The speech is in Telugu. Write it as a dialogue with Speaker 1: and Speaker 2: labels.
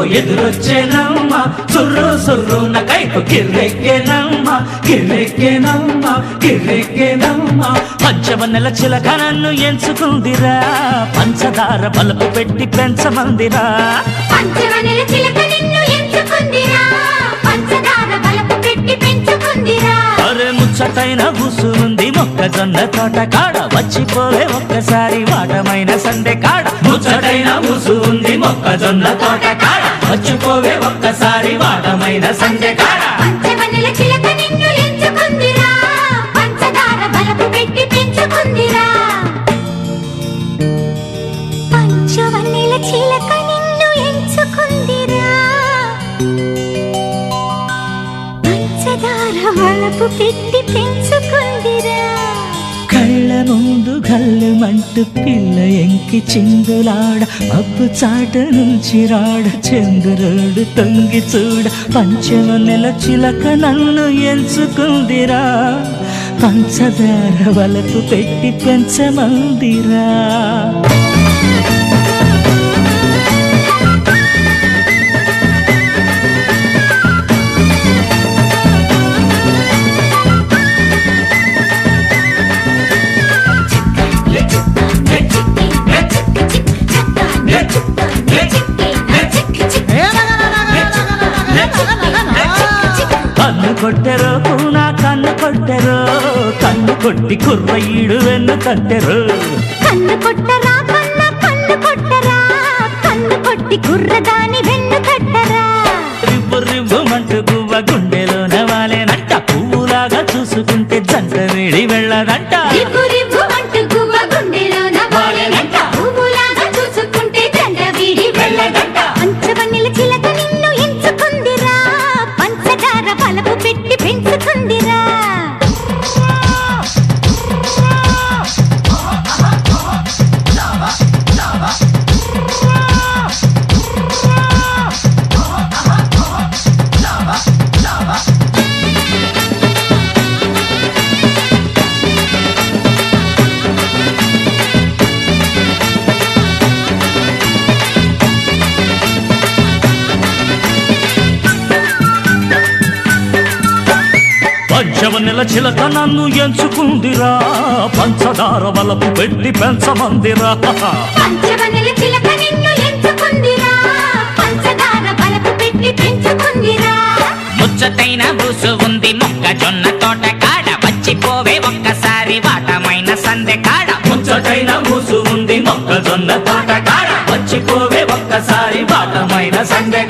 Speaker 1: ఎదురొచ్చేనమ్మ సుర్రు సుర్రున కైపు కిర్రెక్కేనమ్మ కిర్రెక్కేనమ్మ కిర్రెక్కేనమ్మ పంచవన్నెల చిలక నన్ను ఎంచుకుందిరా పంచదార బలుపు పెట్టి పెంచమందిరా
Speaker 2: పంచవనెల చిలక నిన్ను ఎంచుకుందిరా పంచదార బలపు పెట్టి పెంచుకుందిరా
Speaker 1: అరే ముచ్చటైన బుసు ఉంది మొక్కజొన్న తోట కాడ వచ్చిపోవే ఒక్కసారి వాటమైన సందె కాడ ముచ్చటైన బుసు ఉంది మొక్కజొన్న తోట కాడ వచ్చిపోవే ఒక్కసారి వాటమైన సందె కాడ
Speaker 2: పంచవనెల చిలక నిన్ను ఎంచుకుందిరా పంచదార బలపు పెట్టి పెంచుకుందిరా పంచవన్నెల చిలక నిన్ను ఎంచుకుందిరా పంచదార బలపు పెట్టి పెంచుకుందిరా
Speaker 1: కళ్ళ ముందు గల్లుమంటూ పిల్ల ఎంకి చిందులాడ మబ్బు చాట నుంచి రాడ చంద్రుడు తొంగి చూడ పంచమ నెల చిలక నన్ను ఎంచుకుందిరా పంచదార వలకు పెట్టి పెంచమందిరా కన్ను కొట్టెరో పూనా కన్ను కొట్టెరో కన్ను కొట్టి కుర్రయ్యుడు వెన్ను తట్టెరు
Speaker 2: కన్ను కొట్టరా కన్న కన్ను కొట్టరా కన్ను కొట్టి గుర్రదాని వెన్ను కట్టరా
Speaker 1: రివ్వు రివ్వుమంటూ గువ్వ గుండెలో నవాలేనంట పువ్వులాగా చూసుకుంటే జంట వేడి వెళ్ళదంట
Speaker 2: రివ్వు రివ్వు అంటూ గువ్వ గుండెలోన వాలేనంట. పువ్వులాగా చూసుకుంటే జెండ వీడి వెళ్ళదంట. పంచవన్నెల చిలక నిన్ను ఎంచుకుందిరా పంచదార బలపు పెట్టి పెంచుకుందిరా
Speaker 1: పంచవన్నెల చిలక నన్ను ఎంచుకుందిరా పంచదార వలపు పెట్టి పెంచమందిరా
Speaker 2: పంచవన్నెల చిలక నిన్ను ఎంచుకుందిరా పంచదార బలపు పెట్టి పెంచుకుందిరా
Speaker 3: ముచ్చటైన బూసు ఉంది మొక్కజొన్న తోట కాడ వచ్చిపోవే ఒక్కసారి వాటమైన సందె కాడ
Speaker 1: ముచ్చటైన మూసు ఉంది మొక్కజొన్న తోట కాడ వచ్చిపోవే ఒక్కసారి బాటమైన సందె